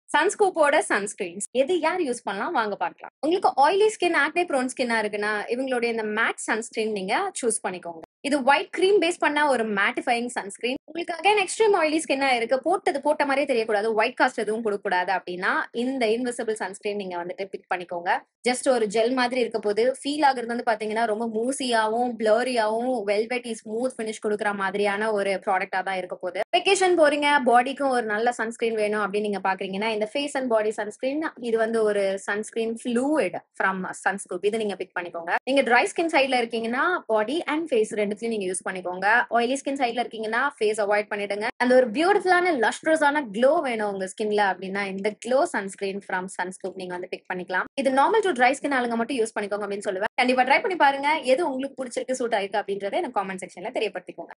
சன்ஸ்கூப்போட sunscreens எது யார் use பண்ணலாம் வாங்க பார்க்கலாம் உங்களுக்கு ஆயிலி ஸ்கின் ஆக்னே ப்ரோன் ஸ்கின்னா இருக்குன்னா இவங்களுடைய இந்த மேட் சன்ஸ்கிரீன் நீங்க சூஸ் பண்ணிக்கோங்க இது ஒயிட் க்ரீம் பேஸ் பண்ண ஒரு மேட்டிஃபைங் சன்ஸ்கிரீன் உங்களுக்கு அகைன் எக்ஸ்ட்ரீம் ஆயிலி ஸ்கின்னா இருக்கு போட்டது போட்ட மாதிரியே தெரியக்கூடாது ஒயிட் காஸ்ட் எதுவும் கொடுக்கக்கூடாது அப்படின்னா இந்த இன்விசிபிள் சன்ஸ்கிரீன் நீங்க வந்துட்டு பிக் பண்ணிக்கோங்க ஜஸ்ட் ஒரு ஜெல் மாதிரி இருக்க போது ஃபீல் ஆகுறது வந்து பாத்தீங்கன்னா ரொம்ப மூசியாவும் பிளரியாவும் வெல்வெட்டி ஸ்மூத் ஃபினிஷ் கொடுக்குற மாதிரியான ஒரு ப்ராடக்டா தான் இருக்க போகுது வெக்கேஷன் போறீங்க பாடிக்கும் ஒரு நல்ல சன்ஸ்கிரீன் வேணும் அப்படின்னு நீங்க பாக்குறீங்கன்னா இந்த ஃபேஸ் அண்ட் பாடி சன்ஸ்கிரீன் இது வந்து ஒரு சன்ஸ்கிரீன் ஃப்ளூயிட் ஃப்ரம் சன்ஸ்கூப் இது நீங்க பிக் பண்ணிக்கோங்க நீங்க ட்ரை ஸ்கின் சைட்ல இருக்கீங்கன்னா பாடி அண்ட் ஃபேஸ் ரெண்டுத்தையும் நீங்க யூஸ் பண்ணிக்கோங்க ஆயிலி ஸ்கின் சைட்ல இருக்கீங்கன்னா ஃபேஸ் அவாய்ட் பண்ணிடுங்க அந்த ஒரு பியூட்டிஃபுல்லான லஸ்ட்ரஸான க்ளோ வேணும் உங்க ஸ்கின்ல அப்படின்னா இந்த க்ளோ சன்ஸ்கிரீன் ஃப்ரம் சன்ஸ்கூப் நீங்க வந்து பிக் பண்ணிக்கலாம் இது நார்மல் டு ட்ரை ஸ்கின் ஆளுங்க மட்டும் யூஸ் பண்ணிக்கோங்க அப்படின்னு சொல்லுவேன் கண்டிப்பா ட்ரை பண்ணி பாருங்க எது உங்களுக்கு பிடிச்சிருக்கு சூட் ஆயிருக்கு அப்படின்றத எனக்கு காமெண்ட் செக்ஷன்ல தெரியப்படுத்திக்கோங்க